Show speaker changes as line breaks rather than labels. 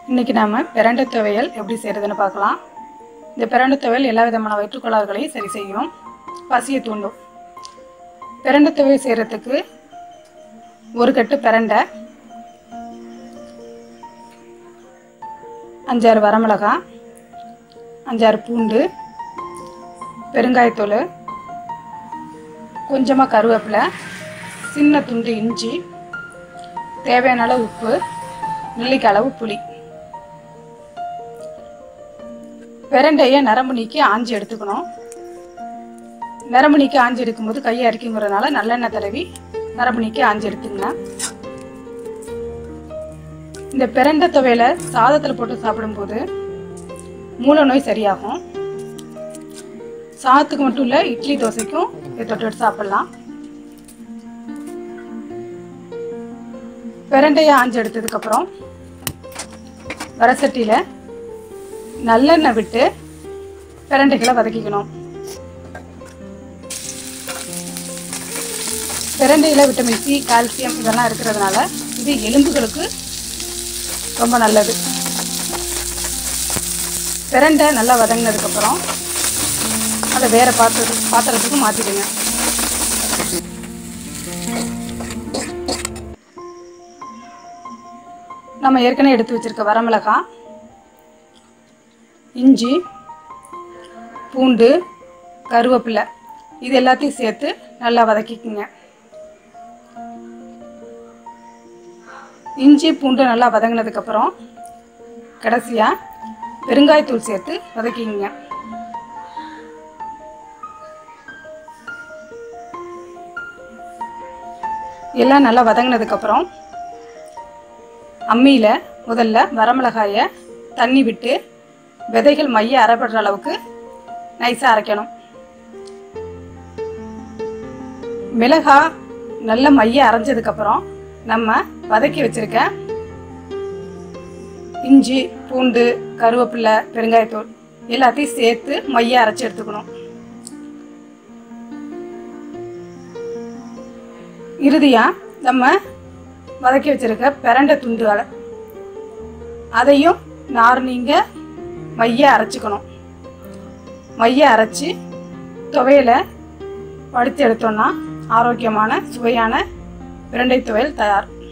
இன்றைக்கி நாம் பிரண்டை துவையல் எப்படி செய்கிறதுன்னு பார்க்கலாம் இந்த பிரண்டை துவையல் எல்லா விதமான வயிற்றுக்கோளாறுகளையும் சரி செய்யும் பசியை தூண்டும் பிரண்டை துவையல் செய்கிறதுக்கு ஒரு கட்டு பிரண்டை அஞ்சாறு வரமிளகாய் அஞ்சாறு பூண்டு பெருங்காயத்தூள் கொஞ்சமாக கருவேப்பிலை சின்ன துண்டு இஞ்சி தேவையான அளவு உப்பு நெல்லிக்காய் அளவு புளி பிரண்டையை நரம்பு நீக்கி ஆஞ்சி எடுத்துக்கணும் நரம்பு நீக்கி ஆஞ்சி எடுக்கும்போது கையை அரிக்குங்கிறதுனால நல்லெண்ணெய் தடவி நரம்பு நீக்கி ஆஞ்சி எடுத்துங்க இந்த பிரண்டை துவையில சாதத்தில் போட்டு சாப்பிடும்போது மூல நோய் சரியாகும் சாதத்துக்கு மட்டும் இல்லை இட்லி தோசைக்கும் இதை தொட்டு சாப்பிடலாம் பிரண்டையை ஆஞ்சி எடுத்ததுக்கப்புறம் வரசட்டியில் நல்லெண்ணெய் விட்டு பிரண்டைகளை வதக்கிக்கணும் பிரண்டையில் விட்டமின் சி கால்சியம் இதெல்லாம் இருக்கிறதுனால இது எலும்புகளுக்கு ரொம்ப நல்லது பிரண்டை நல்லா வதங்கினதுக்கப்புறம் அதை வேறு பாத்திர பாத்திரத்துக்கு மாற்றிடுங்க நம்ம ஏற்கனவே எடுத்து வச்சிருக்க வரமிளகாய் இஞ்சி பூண்டு கருவேப்பிலை இது எல்லாத்தையும் சேர்த்து நல்லா வதக்கிக்குங்க இஞ்சி பூண்டு நல்லா வதங்கினதுக்கப்புறம் கடைசியாக பெருங்காயத்தூள் சேர்த்து வதக்கிங்க எல்லாம் நல்லா வதங்கினதுக்கப்புறம் அம்மியில் முதல்ல வரமிளகாயை தண்ணி விட்டு விதைகள் மைய அரைப்படுற அளவுக்கு நைஸாக அரைக்கணும் மிளகா நல்ல மைய அரைஞ்சதுக்கப்புறம் நம்ம வதக்கி வச்சிருக்க இஞ்சி பூண்டு கருவேப்பிலை பெருங்காயத்தூள் எல்லாத்தையும் சேர்த்து மைய அரைச்சி எடுத்துக்கணும் இறுதியாக நம்ம வதக்கி வச்சிருக்க பிரண்டை துண்டுகளை அதையும் நார் நீங்க மைய அரைச்சிக்கணும் மைய அரைச்சி துவையலை வடித்து எடுத்தோம்னா ஆரோக்கியமான சுவையான பிரண்டை துவையல் தயார்